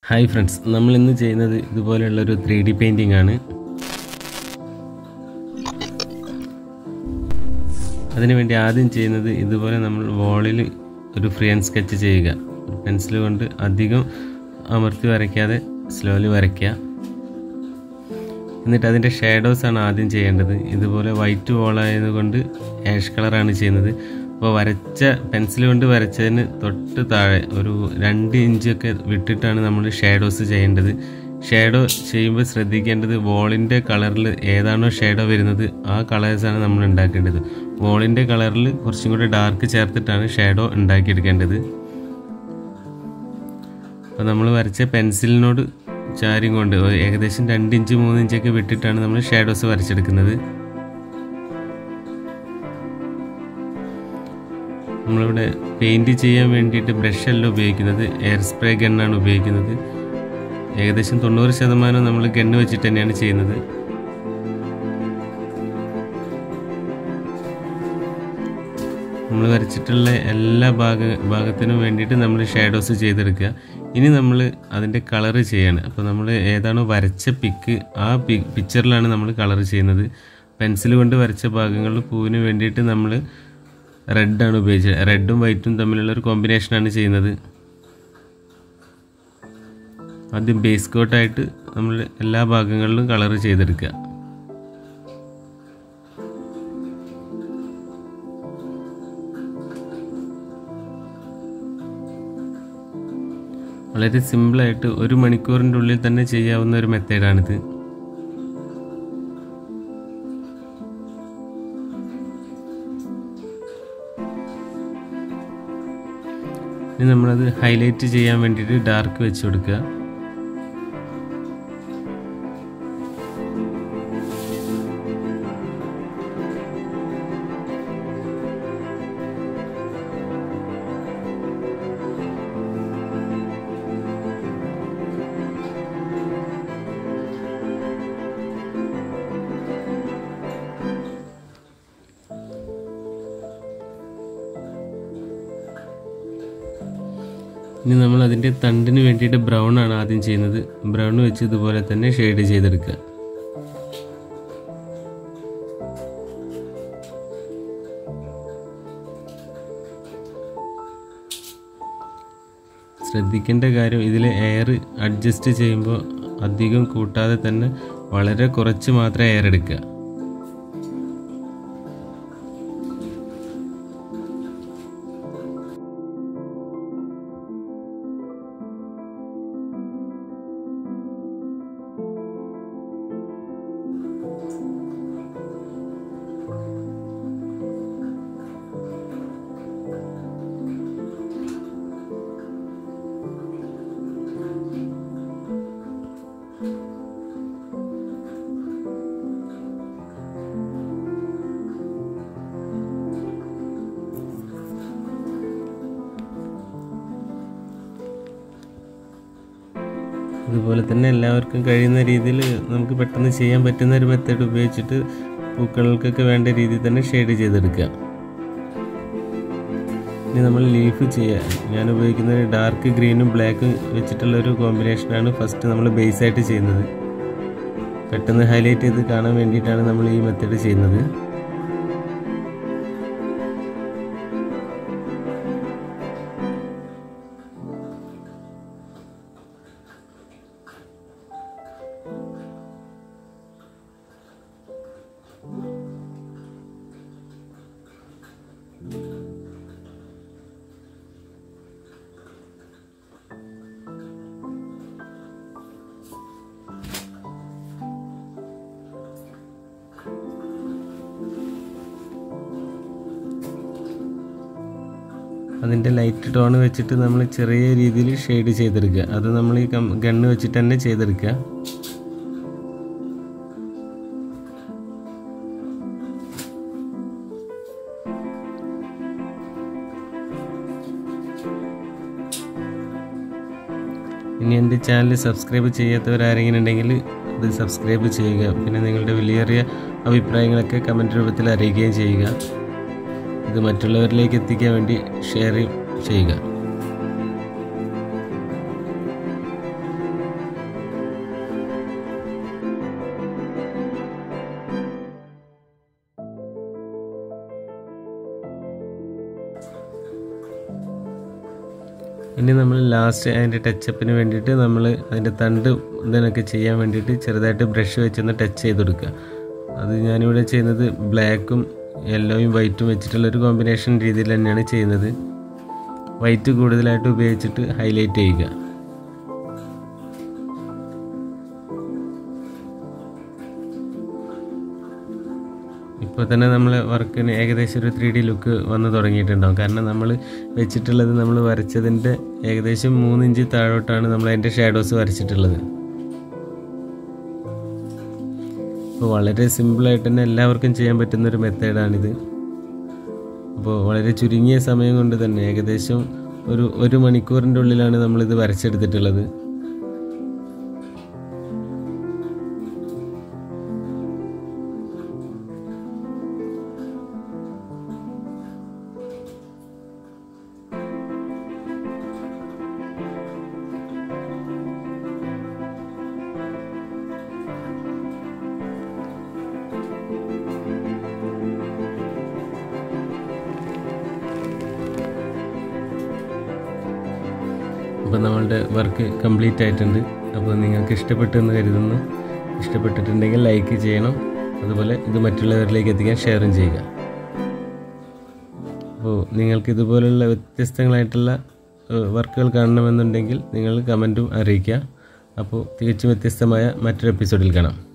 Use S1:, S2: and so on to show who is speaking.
S1: hi friends നമ്മൾ ഇന്ന് ചെയ്യുന്നത് ഇതുപോലെയുള്ളൊരു ത്രീ ഡി പെയിൻറ്റിംഗ് ആണ് അതിനുവേണ്ടി ആദ്യം ചെയ്യുന്നത് ഇതുപോലെ നമ്മൾ വോളിൽ ഒരു ഫ്രീ ഹാൻഡ് സ്കെച്ച് ചെയ്യുക ഒരു പെൻസിൽ കൊണ്ട് അധികം അമർത്തി വരയ്ക്കാതെ സ്ലോലി വരയ്ക്കുക എന്നിട്ട് അതിൻ്റെ ഷേഡോസ് ആണ് ആദ്യം ചെയ്യേണ്ടത് ഇതുപോലെ വൈറ്റ് വോളായതുകൊണ്ട് ആഷ് കളറാണ് ചെയ്യുന്നത് അപ്പോൾ വരച്ച പെൻസിൽ കൊണ്ട് വരച്ചതിന് തൊട്ട് താഴെ ഒരു രണ്ട് ഇഞ്ചൊക്കെ വിട്ടിട്ടാണ് നമ്മൾ ഷേഡോസ് ചെയ്യേണ്ടത് ഷേഡോ ചെയ്യുമ്പോൾ ശ്രദ്ധിക്കേണ്ടത് വോളിൻ്റെ കളറിൽ ഏതാണോ ഷേഡോ വരുന്നത് ആ കളേഴ്സാണ് നമ്മൾ ഉണ്ടാക്കേണ്ടത് വോളിൻ്റെ കളറിൽ കുറച്ചും കൂടി ഡാർക്ക് ചേർത്തിട്ടാണ് ഷേഡോ ഉണ്ടാക്കിയെടുക്കേണ്ടത് അപ്പോൾ നമ്മൾ വരച്ച പെൻസിലിനോട് ചാരും കൊണ്ട് ഏകദേശം രണ്ട് ഇഞ്ച് മൂന്ന് ഇഞ്ചൊക്കെ വിട്ടിട്ടാണ് നമ്മൾ ഷാഡോസ് വരച്ചെടുക്കുന്നത് നമ്മളിവിടെ പെയിൻറ് ചെയ്യാൻ വേണ്ടിയിട്ട് ബ്രഷ് അല്ല ഉപയോഗിക്കുന്നത് എയർ സ്പ്രേ ഗണ്ണാണ് ഉപയോഗിക്കുന്നത് ഏകദേശം തൊണ്ണൂറ് ശതമാനം നമ്മൾ ഗണ്ണ് വെച്ചിട്ട് തന്നെയാണ് ചെയ്യുന്നത് നമ്മൾ വരച്ചിട്ടുള്ള എല്ലാ ഭാഗ ഭാഗത്തിനും വേണ്ടിയിട്ട് നമ്മൾ ഷാഡോസ് ചെയ്തെടുക്കുക ഇനി നമ്മൾ അതിൻ്റെ കളറ് ചെയ്യണം അപ്പോൾ നമ്മൾ ഏതാണോ വരച്ച പിക്ക് ആ പി പിക്ചറിലാണ് നമ്മൾ കളർ ചെയ്യുന്നത് പെൻസിൽ കൊണ്ട് വരച്ച ഭാഗങ്ങളിൽ പൂവിന് വേണ്ടിയിട്ട് നമ്മൾ റെഡാണ് ഉപയോഗിച്ചത് റെഡും വൈറ്റും തമ്മിലുള്ള ഒരു കോമ്പിനേഷനാണ് ചെയ്യുന്നത് ആദ്യം ബേസ് കോട്ടായിട്ട് നമ്മൾ എല്ലാ ഭാഗങ്ങളിലും കളർ ചെയ്തെടുക്കുക വളരെ സിമ്പിളായിട്ട് ഒരു മണിക്കൂറിൻ്റെ ഉള്ളിൽ തന്നെ ചെയ്യാവുന്ന ഒരു മെത്തേഡാണിത് ഇനി നമ്മളത് ഹൈലൈറ്റ് ചെയ്യാൻ വേണ്ടിയിട്ട് ഡാർക്ക് വെച്ച് കൊടുക്കുക ഇനി നമ്മൾ അതിൻ്റെ തണ്ടിന് വേണ്ടിയിട്ട് ബ്രൗൺ ആണ് ആദ്യം ചെയ്യുന്നത് ബ്രൗൺ വെച്ച് ഇതുപോലെ തന്നെ ഷെയ്ഡ് ചെയ്തെടുക്കുക ശ്രദ്ധിക്കേണ്ട കാര്യം ഇതിൽ എയർ അഡ്ജസ്റ്റ് ചെയ്യുമ്പോൾ അധികം കൂട്ടാതെ തന്നെ വളരെ കുറച്ച് മാത്രമേ എയർ എടുക്കുക അതുപോലെ തന്നെ എല്ലാവർക്കും കഴിയുന്ന രീതിയിൽ നമുക്ക് പെട്ടെന്ന് ചെയ്യാൻ പറ്റുന്ന ഒരു മെത്തേഡ് ഉപയോഗിച്ചിട്ട് പൂക്കൾക്കൊക്കെ വേണ്ട രീതിയിൽ തന്നെ ഷെയ്ഡ് ചെയ്തെടുക്കുക ഇനി നമ്മൾ ലീഫ് ചെയ്യുക ഞാൻ ഉപയോഗിക്കുന്നത് ഡാർക്ക് ഗ്രീനും ബ്ലാക്കും വെച്ചിട്ടുള്ള ഒരു കോമ്പിനേഷനാണ് ഫസ്റ്റ് നമ്മൾ ബേസ് ആയിട്ട് ചെയ്യുന്നത് പെട്ടെന്ന് ഹൈലൈറ്റ് ചെയ്ത് കാണാൻ വേണ്ടിയിട്ടാണ് നമ്മൾ ഈ മെത്തേഡ് ചെയ്യുന്നത് അതിൻ്റെ ലൈറ്റ് ടോൺ വെച്ചിട്ട് നമ്മൾ ചെറിയ രീതിയിൽ ഷെയ്ഡ് ചെയ്തെടുക്കുക അത് നമ്മൾ ഈ ഗണ്ണ് വെച്ചിട്ട് തന്നെ ചെയ്തെടുക്കുക ഇനി എൻ്റെ ചാനൽ സബ്സ്ക്രൈബ് ചെയ്യാത്തവരാരെങ്കിലും ഉണ്ടെങ്കിൽ അത് സബ്സ്ക്രൈബ് ചെയ്യുക പിന്നെ നിങ്ങളുടെ വിലയേറിയ അഭിപ്രായങ്ങളൊക്കെ കമൻറ്റ് രൂപത്തിൽ അറിയിക്കുകയും ചെയ്യുക ഇത് മറ്റുള്ളവരിലേക്ക് എത്തിക്കാൻ വേണ്ടി ഷെയർ ചെയ്യുക ഇനി നമ്മൾ ലാസ്റ്റ് അതിൻ്റെ ടച്ചപ്പിന് വേണ്ടിയിട്ട് നമ്മൾ അതിൻ്റെ തണ്ട് ഇതിനൊക്കെ ചെയ്യാൻ വേണ്ടിയിട്ട് ചെറുതായിട്ട് ബ്രഷ് വെച്ചൊന്ന് ടച്ച് ചെയ്ത് കൊടുക്കുക അത് ഞാനിവിടെ ചെയ്യുന്നത് ബ്ലാക്കും യെല്ലോയും വൈറ്റും വെച്ചിട്ടുള്ള ഒരു കോമ്പിനേഷൻ രീതിയിൽ തന്നെയാണ് ചെയ്യുന്നത് വൈറ്റ് കൂടുതലായിട്ട് ഉപയോഗിച്ചിട്ട് ഹൈലൈറ്റ് ചെയ്യുക ഇപ്പോൾ തന്നെ നമ്മൾ വർക്കിന് ഏകദേശം ഒരു ത്രീ ഡി ലുക്ക് വന്ന് തുടങ്ങിയിട്ടുണ്ടാവും കാരണം നമ്മൾ വെച്ചിട്ടുള്ളത് നമ്മൾ വരച്ചതിൻ്റെ ഏകദേശം മൂന്നിഞ്ച് താഴോട്ടാണ് നമ്മൾ അതിൻ്റെ ഷാഡോസ് വരച്ചിട്ടുള്ളത് അപ്പോൾ വളരെ സിമ്പിളായിട്ട് തന്നെ എല്ലാവർക്കും ചെയ്യാൻ പറ്റുന്ന ഒരു മെത്തേഡാണിത് അപ്പോൾ വളരെ ചുരുങ്ങിയ സമയം കൊണ്ട് തന്നെ ഏകദേശം ഒരു ഒരു മണിക്കൂറിൻ്റെ ഉള്ളിലാണ് നമ്മളിത് വരച്ചെടുത്തിട്ടുള്ളത് അപ്പോൾ നമ്മളുടെ വർക്ക് കംപ്ലീറ്റ് ആയിട്ടുണ്ട് അപ്പോൾ നിങ്ങൾക്ക് ഇഷ്ടപ്പെട്ടു എന്ന് കരുതുന്നു ഇഷ്ടപ്പെട്ടിട്ടുണ്ടെങ്കിൽ ലൈക്ക് ചെയ്യണം അതുപോലെ ഇത് മറ്റുള്ളവരിലേക്ക് എത്തിക്കാൻ ഷെയറും ചെയ്യുക അപ്പോൾ നിങ്ങൾക്ക് ഇതുപോലുള്ള വ്യത്യസ്തങ്ങളായിട്ടുള്ള വർക്കുകൾ കാണണമെന്നുണ്ടെങ്കിൽ നിങ്ങൾ കമൻറ്റും അറിയിക്കുക അപ്പോൾ തികച്ചും വ്യത്യസ്തമായ മറ്റൊരു എപ്പിസോഡിൽ കാണാം